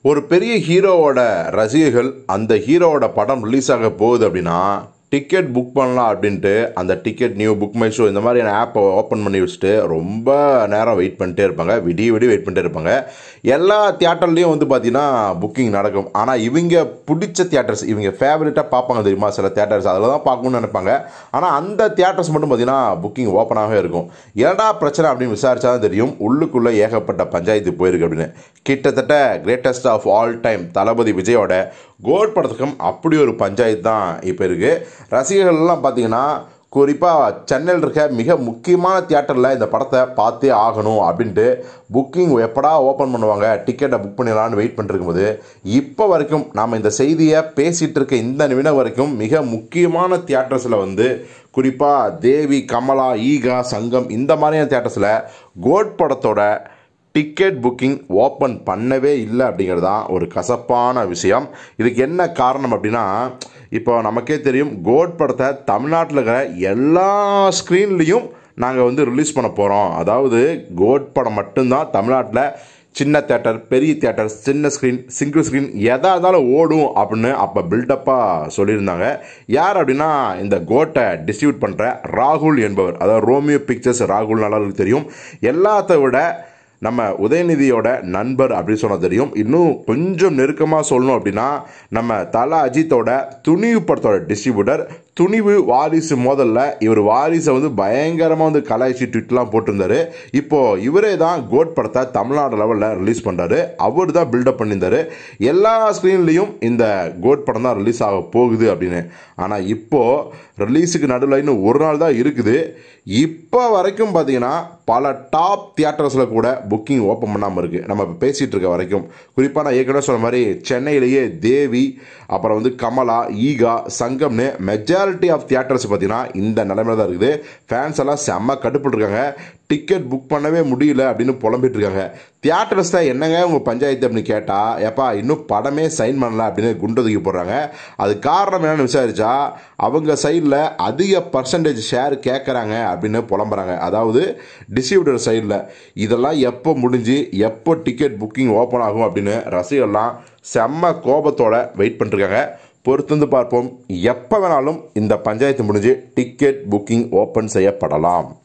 ஒரு பெரிய ஹீரோவோட ரசிகர்கள் அந்த ஹீரோவோட படம் ரிலீஸ் ஆக போகுது அப்படின்னா டிக்கெட் புக் பண்ணலாம் அப்படின்ட்டு அந்த ticket new book my show இந்த மாதிரியான ஆப்பை ஓப்பன் பண்ணி வச்சுட்டு ரொம்ப நேரம் வெயிட் பண்ணிட்டே இருப்பாங்க விடிய விடிய வெயிட் பண்ணிட்டே இருப்பாங்க எல்லா தியேட்டர்லேயும் வந்து பார்த்தீங்கன்னா புக்கிங் நடக்கும் ஆனால் இவங்க பிடிச்ச தியேட்டர்ஸ் இவங்க ஃபேவரட்டாக பார்ப்பாங்க தெரியுமா சில தியேட்டர்ஸ் அதில் தான் பார்க்கணும்னு நினைப்பாங்க ஆனால் அந்த தியேட்டர்ஸ் மட்டும் பார்த்தீங்கன்னா புக்கிங் ஓப்பனாகவே இருக்கும் ஏடா பிரச்சனை அப்படின்னு விசாரிச்சா தான் தெரியும் உள்ளுக்குள்ளே ஏகப்பட்ட பஞ்சாயத்து போயிருக்கு அப்படின்னு கிட்டத்தட்ட கிரேட்டஸ்ட் ஆஃப் ஆல் டைம் தளபதி விஜயோட கோட் படத்துக்கும் அப்படி ஒரு பஞ்சாயத்து தான் இப்போ இருக்குது ரசிகர்கள்லாம் பார்த்தீங்கன்னா குறிப்பாக சென்னையில் இருக்க மிக முக்கியமான தியேட்டரில் இந்த படத்தை பார்த்தே ஆகணும் அப்படின்ட்டு புக்கிங் எப்படா ஓப்பன் பண்ணுவாங்க டிக்கெட்டை புக் பண்ணிடலான்னு வெயிட் பண்ணிருக்கும்போது இப்போ வரைக்கும் நாம் இந்த செய்தியை பேசிகிட்டு இருக்க இந்த நிமிடம் வரைக்கும் மிக முக்கியமான தியேட்டர்ஸில் வந்து குறிப்பாக தேவி கமலா ஈகா சங்கம் இந்த மாதிரியான தியேட்டர்ஸில் கோட் படத்தோட டிக்கெட் புக்கிங் ஓப்பன் பண்ணவே இல்லை அப்படிங்கிறது தான் ஒரு கசப்பான விஷயம் இதுக்கு என்ன காரணம் அப்படின்னா இப்போ நமக்கே தெரியும் கோட் படத்தை தமிழ்நாட்டில் இருக்கிற எல்லா ஸ்க்ரீன்லேயும் நாங்கள் வந்து ரிலீஸ் பண்ண போகிறோம் அதாவது கோட் படம் மட்டும்தான் தமிழ்நாட்டில் சின்ன தேட்டர் பெரிய தேட்டர் சின்ன ஸ்க்ரீன் சிங்கிள் ஸ்க்ரீன் எதாக இருந்தாலும் ஓடும் அப்படின்னு அப்போ பில்டப்பாக சொல்லியிருந்தாங்க யார் அப்படின்னா இந்த கோட்டை டிஸ்ட்ரிபியூட் பண்ணுற ராகுல் என்பவர் அதாவது ரோமியோ பிக்சர்ஸ் ராகுல் நல்லா தெரியும் எல்லாத்த விட நம்ம உதயநிதியோட நண்பர் அப்படின்னு சொன்னால் தெரியும் இன்னும் கொஞ்சம் நெருக்கமாக சொல்லணும் அப்படின்னா நம்ம தல அஜித்தோட துணிவு படத்தோட டிஸ்ட்ரிபியூட்டர் துணிவு வாரிசு மோதல்ல இவர் வாரிசை வந்து பயங்கரமாக வந்து கலாய்ச்சி ட்விட்லாம் போட்டிருந்தாரு இப்போது இவரே தான் கோட் படத்தை தமிழ்நாடு லெவலில் ரிலீஸ் பண்ணுறாரு அவர் தான் பில்டப் பண்ணியிருந்தாரு எல்லா ஸ்க்ரீன்லேயும் இந்த கோட் படம் தான் ரிலீஸ் ஆக போகுது அப்படின்னு ஆனால் இப்போது ரிலீஸுக்கு நடுவில் இன்னும் ஒரு நாள் தான் இருக்குது இப்போ வரைக்கும் பார்த்தீங்கன்னா பல டாப் தியேட்டர்ஸில் கூட புக்கிங் ஓப்பன் பண்ணாமல் இருக்குது நம்ம இப்போ பேசிகிட்டு இருக்க வரைக்கும் குறிப்பாக நான் ஏற்கனவே சொன்ன மாதிரி சென்னையிலேயே தேவி அப்புறம் வந்து கமலா ஈகா சங்கம்னு மெஜாரிட்டி ஆஃப் தியேட்டர்ஸ் பார்த்தீங்கன்னா இந்த நிலைமையில தான் இருக்குது ஃபேன்ஸ் எல்லாம் செம்ம கட்டுப்பட்டுருக்காங்க டிக்கெட் புக் பண்ணவே முடியல அப்படின்னு புலம்பிட்டு இருக்காங்க தியேட்டர்ஸில் என்னங்க உங்கள் பஞ்சாயத்து அப்படின்னு கேட்டால் ஏப்பா இன்னும் படமே சைன் பண்ணல அப்படின்னு குண்டு தூக்கி போடுறாங்க அது காரணம் என்னன்னு விசாரிச்சா அவங்க சைடில் அதிக பர்சன்டேஜ் ஷேர் கேட்குறாங்க அப்படின்னு புலம்புறாங்க அதாவது டிஸ்ட்ரிபியூட்டர் சைடில் இதெல்லாம் எப்போ முடிஞ்சு எப்போ டிக்கெட் புக்கிங் ஓப்பன் ஆகும் அப்படின்னு ரசிகர்லாம் செம்ம கோபத்தோட வெயிட் பண்ணிருக்காங்க பொறுத்திருந்து பார்ப்போம் எப்போ வேணாலும் இந்த பஞ்சாயத்து முடிஞ்சு டிக்கெட் புக்கிங் ஓப்பன் செய்யப்படலாம்